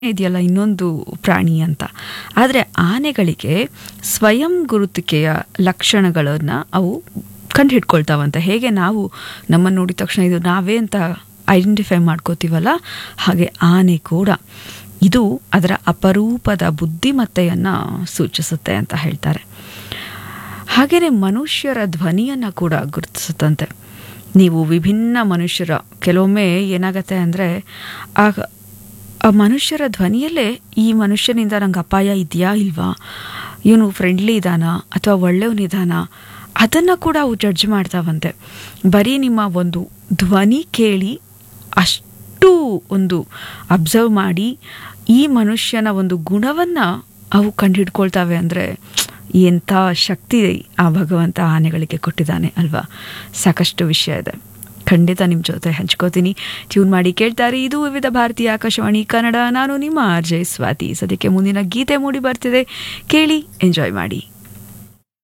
ಇದೆಯಲ್ಲ ಇನ್ನೊಂದು ಪ್ರಾಣಿ ಅಂತ ಆದರೆ ಆನೆಗಳಿಗೆ ಸ್ವಯಂ ಗುರುತಿಕೆಯ ಲಕ್ಷಣಗಳನ್ನು ಅವು ಕಂಡು ಹಿಡ್ಕೊಳ್ತಾವಂತೆ ಹೇಗೆ ನಾವು ನಮ್ಮನ್ನು ನೋಡಿದ ತಕ್ಷಣ ಇದು ನಾವೇ ಅಂತ ಐಡೆಂಟಿಫೈ ಮಾಡ್ಕೋತೀವಲ್ಲ ಹಾಗೆ ಆನೆ ಕೂಡ ಇದು ಅದರ ಅಪರೂಪದ ಬುದ್ಧಿಮತ್ತೆಯನ್ನು ಸೂಚಿಸುತ್ತೆ ಅಂತ ಹೇಳ್ತಾರೆ ಹಾಗೆಯೇ ಮನುಷ್ಯರ ಧ್ವನಿಯನ್ನು ಕೂಡ ಗುರುತಿಸುತ್ತಂತೆ ನೀವು ವಿಭಿನ್ನ ಮನುಷ್ಯರ ಕೆಲವೊಮ್ಮೆ ಏನಾಗತ್ತೆ ಅಂದರೆ ಆಗ ಆ ಮನುಷ್ಯರ ಧ್ವನಿಯಲ್ಲೇ ಈ ಮನುಷ್ಯನಿಂದ ನಂಗೆ ಅಪಾಯ ಇದೆಯಾ ಇಲ್ವಾ ಇವನು ಫ್ರೆಂಡ್ಲಿ ಇದ್ದಾನಾ ಅಥವಾ ಒಳ್ಳೆಯವನಿದ್ದಾನಾ ಅದನ್ನು ಕೂಡ ಅವು ಜಡ್ಜ್ ಮಾಡ್ತಾವಂತೆ ಬರೀ ನಿಮ್ಮ ಒಂದು ಧ್ವನಿ ಕೇಳಿ ಅಷ್ಟು ಒಂದು ಅಬ್ಸರ್ವ್ ಮಾಡಿ ಈ ಮನುಷ್ಯನ ಒಂದು ಗುಣವನ್ನು ಅವು ಕಂಡುಹಿಡ್ಕೊಳ್ತಾವೆ ಅಂದರೆ ಎಂಥ ಶಕ್ತಿ ಆ ಭಗವಂತ ಆನೆಗಳಿಗೆ ಕೊಟ್ಟಿದ್ದಾನೆ ಅಲ್ವಾ ಸಾಕಷ್ಟು ವಿಷಯ ಇದೆ ಖಂಡಿತ ನಿಮ್ಮ ಜೊತೆ ಹಂಚ್ಕೋತೀನಿ ಟ್ಯೂನ್ ಮಾಡಿ ಕೇಳ್ತಾರೆ ಇದು ವಿವಿಧ ಭಾರತೀಯ ಆಕಾಶವಾಣಿ ಕನ್ನಡ ನಾನು ನಿಮ್ಮ ಆರ್ ಜೆ ಸ್ವಾತಿ ಸದ್ಯಕ್ಕೆ ಮುಂದಿನ ಗೀತೆ ಮೂಡಿ ಬರ್ತಿದೆ ಕೇಳಿ ಎಂಜಾಯ್ ಮಾಡಿ